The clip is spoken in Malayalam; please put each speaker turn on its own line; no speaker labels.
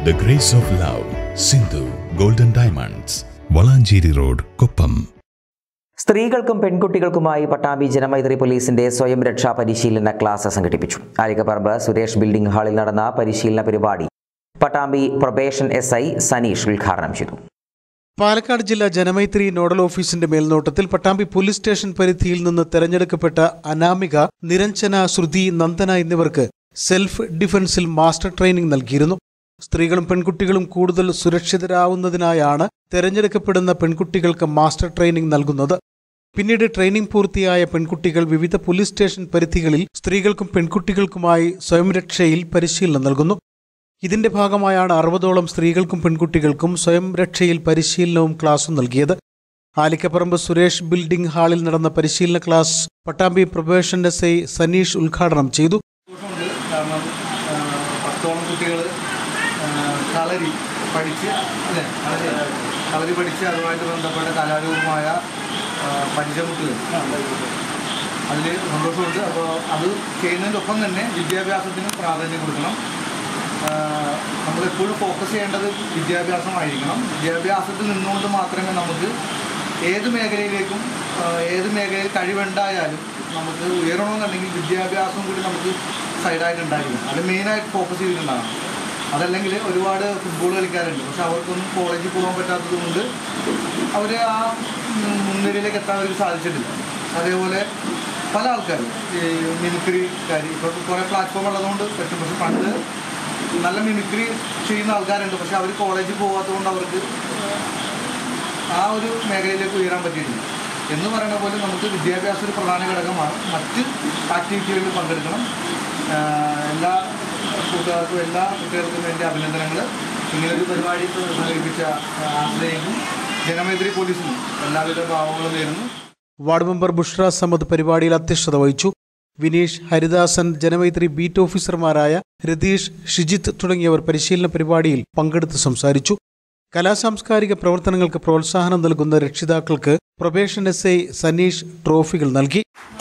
The Grace of Love, Sindhu Golden Diamonds, Valanchery road Koppam
സ്ത്രീകൾക്കും പെൺകുട്ടികൾക്കുമായി പട്ടാമ്പി ജനമൈത്രി പോലീസിന്റെ സ്വയം രക്ഷാ പരിശീലന ക്ലാസ് സംഘടിപ്പിച്ചു ആലിക്കപ്പറമ്പ് സുരേഷ് ബിൽഡിംഗ് ഹാളിൽ നടന്ന പരിശീലന പരിപാടി Pattambi probation S I Saneesh ഉദ്ഘാടനം ചെയ്തു
പാലക്കാട് ജില്ലാ ജനമൈത്രി നോഡൽ ഓഫീസിന്റെ മേൽനോട്ടത്തിൽ പട്ടാമ്പി പോലീസ് സ്റ്റേഷൻ പരിധിയിൽ നിന്ന് തെരഞ്ഞെടുക്കപ്പെട്ട അനാമിക നിരഞ്ജന ശ്രുതി നന്ദന എന്നിവർക്ക് സെൽഫ് ഡിഫൻസിൽ മാസ്റ്റർ ട്രെയിനിംഗ് നൽകിയിരുന്നു സ്ത്രീകളും പെൺകുട്ടികളും കൂടുതൽ സുരക്ഷിതരാവുന്നതിനായാണ് തെരഞ്ഞെടുക്കപ്പെടുന്ന പെൺകുട്ടികൾക്ക് മാസ്റ്റർ ട്രെയിനിംഗ് നൽകുന്നത് പിന്നീട് ട്രെയിനിംഗ് പൂർത്തിയായ പെൺകുട്ടികൾ വിവിധ പോലീസ് സ്റ്റേഷൻ പരിധികളിൽ സ്ത്രീകൾക്കും പെൺകുട്ടികൾക്കുമായി സ്വയംരക്ഷയിൽ പരിശീലനം നൽകുന്നു ഇതിന്റെ ഭാഗമായാണ് അറുപതോളം സ്ത്രീകൾക്കും പെൺകുട്ടികൾക്കും സ്വയം രക്ഷയിൽ പരിശീലനവും ക്ലാസും നൽകിയത് ആലിക്കപ്പറമ്പ് സുരേഷ് ബിൽഡിംഗ് ഹാളിൽ നടന്ന പരിശീലന class Pattambi probation S I Saneesh ഉദ്ഘാടനം ചെയ്തു
സന്തോഷമുണ്ട് കാരണം ആ, പത്തോളം കുട്ടികൾ കളരി പഠിച്ച് അല്ലേ കളരി കളരി പഠിച്ച് അതുമായിട്ട് ബന്ധപ്പെട്ട കലാരൂപമായ ആ, പരിചയമുട്ടുകൾ അതിൽ സന്തോഷമുണ്ട് അപ്പോൾ അത് ചെയ്യുന്നതിനൊപ്പം തന്നെ വിദ്യാഭ്യാസത്തിന് പ്രാധാന്യം കൊടുക്കണം ആ, നമ്മളെപ്പോഴും ഫോക്കസ് ചെയ്യേണ്ടത് വിദ്യാഭ്യാസമായിരിക്കണം വിദ്യാഭ്യാസത്തിൽ നിന്നുകൊണ്ട് മാത്രമേ നമുക്ക് ഏത് മേഖലയിലേക്കും ആ, ഏത് മേഖലയിൽ കഴിവുണ്ടായാലും നമുക്ക് ഉയരണമെന്നുണ്ടെങ്കിൽ വിദ്യാഭ്യാസം കൂടി നമുക്ക് സൈഡായിട്ട് ഉണ്ടായിരിക്കണം അത് മെയിനായിട്ട് ഫോക്കസ് ചെയ്തിട്ടുണ്ടാകണം അതല്ലെങ്കിൽ ഒരുപാട് ഫുട്ബോൾ കളിക്കാരുണ്ട് പക്ഷെ അവർക്കൊന്നും കോളേജിൽ പോകാൻ പറ്റാത്തത് കൊണ്ട് അവർ ആ ഉം, മുൻനിരയിലേക്ക് എത്താൻ അവർക്ക് സാധിച്ചിട്ടില്ല അതേപോലെ പല ആൾക്കാരും ഈ മിമിക്രിക്കാർ ഇപ്പോൾ കുറേ പ്ലാറ്റ്ഫോം ഉള്ളതുകൊണ്ട് പറ്റും പക്ഷെ പണ്ട് നല്ല മിമിക്രി ചെയ്യുന്ന ആൾക്കാരുണ്ട് പക്ഷെ അവർ കോളേജിൽ പോകാത്തതുകൊണ്ട് അവർക്ക് ആ ഒരു മേഖലയിലേക്ക് ഉയരാൻ പറ്റിയിട്ടില്ല എന്ന് പറയുന്ന പോലെ നമുക്ക് വിദ്യാഭ്യാസം ഒരു പ്രധാന ഘടകമാണ് മറ്റ് ആക്ടിവിറ്റികളിൽ പങ്കെടുക്കണം ആഹ് എല്ലാ കൂട്ടുകാർക്കും എല്ലാ കുട്ടികൾക്കും വേണ്ടി അഭിനന്ദനങ്ങൾ ഇങ്ങനൊരു പരിപാടി സംഘടിപ്പിച്ച ആശ്രയിക്കും ജനമൈത്രി പോലീസിനും എല്ലാവിധ ഭാവങ്ങളും നേരുന്നു
വാർഡ് മെമ്പർ ബുഷ്ര സമദ് പരിപാടിയിൽ അധ്യക്ഷത വഹിച്ചു വിനീഷ് ഹരിദാസൻ ജനമൈത്രി ബീറ്റ് ഓഫീസർമാരായ രതീഷ് ഷിജിത്ത് തുടങ്ങിയവർ പരിശീലന പരിപാടിയിൽ പങ്കെടുത്ത് സംസാരിച്ചു കലാസാംസ്കാരിക പ്രവർത്തനങ്ങൾക്ക് പ്രോത്സാഹനം നൽകുന്ന രക്ഷിതാക്കൾക്ക് പ്രൊബേഷൻ എസ് ഐ സനീഷ് ട്രോഫികൾ നൽകി